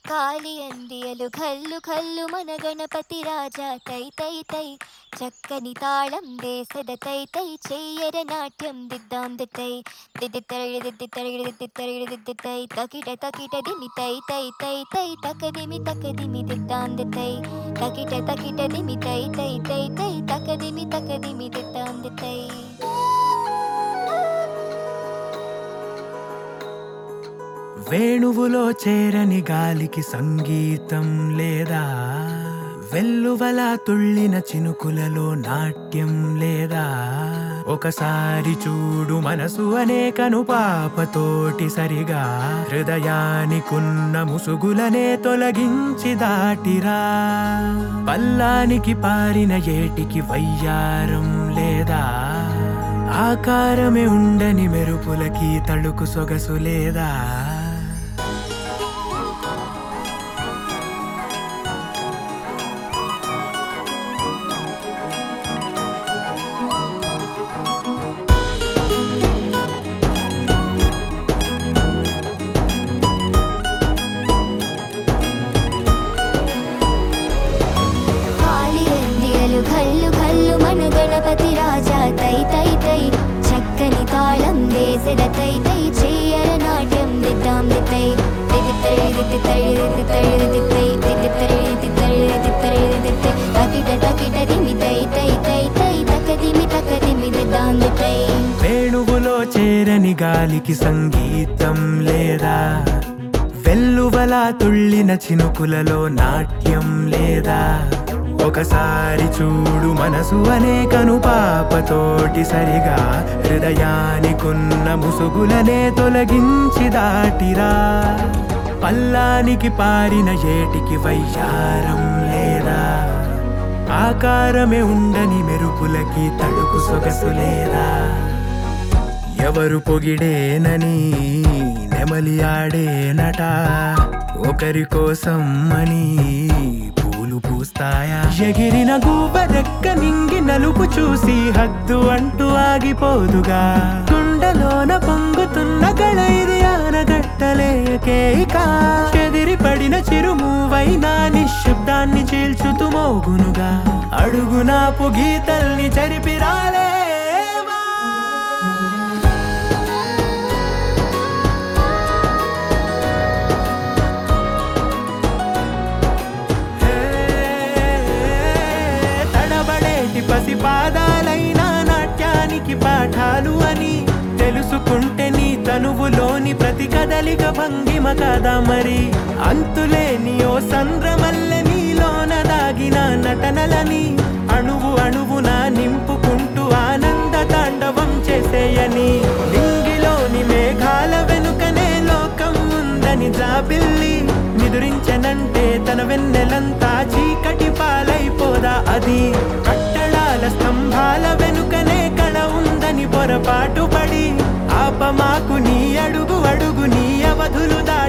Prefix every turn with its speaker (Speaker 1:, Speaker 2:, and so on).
Speaker 1: కాలి అందియలు కల్లు కల్లు మన గణపతి రాజా తై తై తై చక్కని తాళం వేసద తై తై చెయ్యర నాట్యం దిద్దాం దిద్దై దిద్ది తరగిడి దిద్ది తరగిడి దిద్ది తరగిడి దిద్ది తై తకిట తకిట దిమి తై తై తై తై తకదిమి తకదిమి దిద్దాం దిద్దై తకిట తకిట దిమి తై తై తై తై తకదిమి తకదిమి దిద్దాం దిద్దై
Speaker 2: వేణువులో చేరని గాలికి సంగీతం లేదా వెల్లువల తుళ్ళిన చినుకులలో నాట్యం లేదా ఒకసారి చూడు మనసు అనే కను పాపతోటి సరిగా హృదయానికున్న ముసుగులనే తొలగించి దాటిరా పల్లానికి పారిన ఏటికి వయ్యారం లేదా ఆకారమే ఉండని మెరుపులకి తళుకు సొగసు లేదా
Speaker 1: కాలి అందియలు కల్లు కల్లు మన గణపతి రాజా తై తై తై చక్కని తాళం వేసెద తై తై చెయ్యర నాట్యం దిద్దాం దిద్దై దిద్ది తరి దిద్ది తరి దిద్ది తరి దిద్ది తై దిద్ది తరి దిద్ది తరి దిద్ది తరి దిద్ది తై తకిట తకిట దిమి తై తై తై తై తకదిమి తకదిమి దిద్దాం దిద్దై
Speaker 2: వేణువులో చేరని గాలికి సంగీతం లేదా వెల్లువల తుళ్ళిన చినుకులలో నాట్యం లేదా ఒకసారి చూడు మనసు అనే కను పాపతోటి సరిగా హృదయానికున్న ముసుగులనే తొలగించి దాటిరా పల్లానికి పారిన ఏటికి వయ్యారం లేదా ఆకారమే ఉండని మెరుపులకి తడుకు సొగసు లేదా ఎవరు పొగిడేనని నెమలి ఆడేనట ఒకరి కోసం అని పూలు పూస్తాయా ఎగిరిన గూబ రెక్క నింగి నలుపు చూసి హద్దు అంటూ ఆగిపోదుగా కుండలోన పొంగుతున్న గళైది ఆనగట్టలేకేక చెదిరి పడిన చిరుమూవైనా నిశ్శబ్దాన్ని చీల్చుతూ మోగునుగా అడుగునా పుగీతల్ని చెరిపి రాలేవా తడబడేటి పసి పాదాలైనా నాట్యానికి పాఠాలు అని తెలుసుకుంటే నీ తనువులోని ప్రతి కదలిక భంగిమ కదా మరి అంతులేని ఓ సంద్రమల్లె నీలోన దాగిన నటనలని అణువు అణువున నింపుకుంటూ ఆనంద తాండవం చేసేయని నింగిలోని మేఘాల వెనుకనే లోకం ఉందని జాబిల్లి నిదురించనంటే తన వెన్నెలంతా చీకటి పాలైపోదా అది కట్టడాల స్తంభాల వెనుకనే కళ ఉందని పొరపాటు పడి ఆపమాకు నీ అడుగు అడుగు నీ అవధులు దాటి